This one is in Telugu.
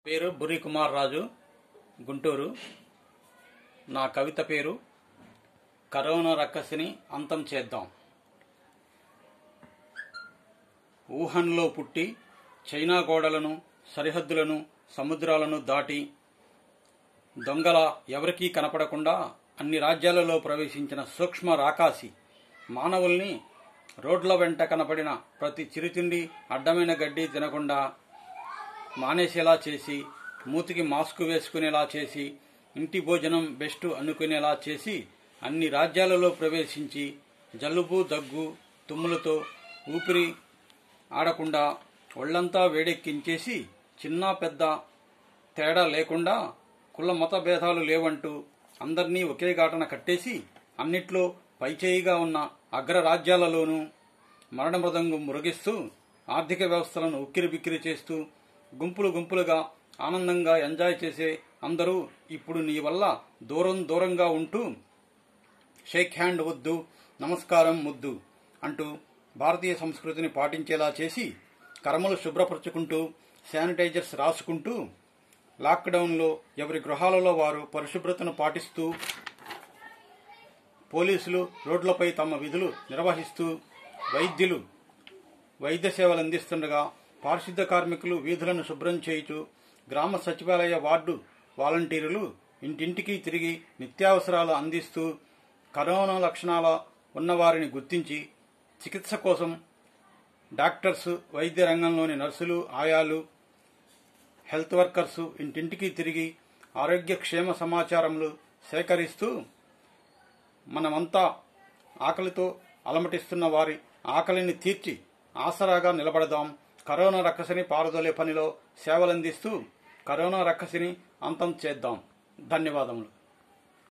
పేరు బుర్రి కుమార్ రాజు గుంటూరు నా కవిత పేరు కరోనా రక్కసిని అంతం చేద్దాం వుహాన్లో పుట్టి చైనా గోడలను సరిహద్దులను సముద్రాలను దాటి దొంగల ఎవరికీ కనపడకుండా అన్ని రాజ్యాలలో ప్రవేశించిన సూక్ష్మ రాకాసి మానవుల్ని రోడ్ల వెంట కనపడిన ప్రతి చిరుతిండి అడ్డమైన గడ్డి తినకుండా మానేసేలా చేసి మూతికి మాస్క్ వేసుకునేలా చేసి ఇంటి భోజనం బెస్ట్ అనుకునేలా చేసి అన్ని రాజ్యాలలో ప్రవేశించి జలుబు దగ్గు తుమ్ములతో ఊపిరి ఆడకుండా ఒళ్లంతా వేడెక్కించేసి చిన్న పెద్ద తేడా లేకుండా కుల మత భేదాలు లేవంటూ అందర్నీ ఒకే ఘాటన కట్టేసి అన్నిట్లో పైచేయిగా ఉన్న అగ్ర రాజ్యాలలోనూ మరణ మృదంగం మురగిస్తూ ఆర్థిక వ్యవస్థలను ఉక్కిరిబిక్కిరి చేస్తూ గుంపులు గుంపులుగా ఆనందంగా ఎంజాయ్ చేసే అందరూ ఇప్పుడు నీ వల్ల దూరం దూరంగా ఉంటూ షేక్ హ్యాండ్ వద్దు నమస్కారం ముద్దు అంటూ భారతీయ సంస్కృతిని పాటించేలా చేసి కర్మలు శుభ్రపరుచుకుంటూ శానిటైజర్స్ రాసుకుంటూ లాక్డౌన్లో ఎవరి గృహాలలో వారు పరిశుభ్రతను పాటిస్తూ పోలీసులు రోడ్లపై తమ విధులు నిర్వహిస్తూ వైద్యులు వైద్య సేవలు అందిస్తుండగా పారిశుద్ధ కార్మికులు వీధులను శుభ్రం చేయుచు గ్రామ సచివాలయ వార్డు వాలంటీర్లు ఇంటింటికి తిరిగి నిత్యావసరాలు అందిస్తూ కరోనా లక్షణాల ఉన్నవారిని గుర్తించి చికిత్స కోసం డాక్టర్స్ వైద్య రంగంలోని నర్సులు ఆయాలు హెల్త్ వర్కర్స్ ఇంటింటికి తిరిగి ఆరోగ్య క్షేమ సమాచారములు సేకరిస్తూ మనమంతా ఆకలితో అలమటిస్తున్న వారి ఆకలిని తీర్చి ఆసరాగా నిలబడదాం కరోనా రక్కసిని పారదోలే పనిలో సేవలందిస్తూ కరోనా రక్కసిని అంతం చేద్దాం ధన్యవాదములు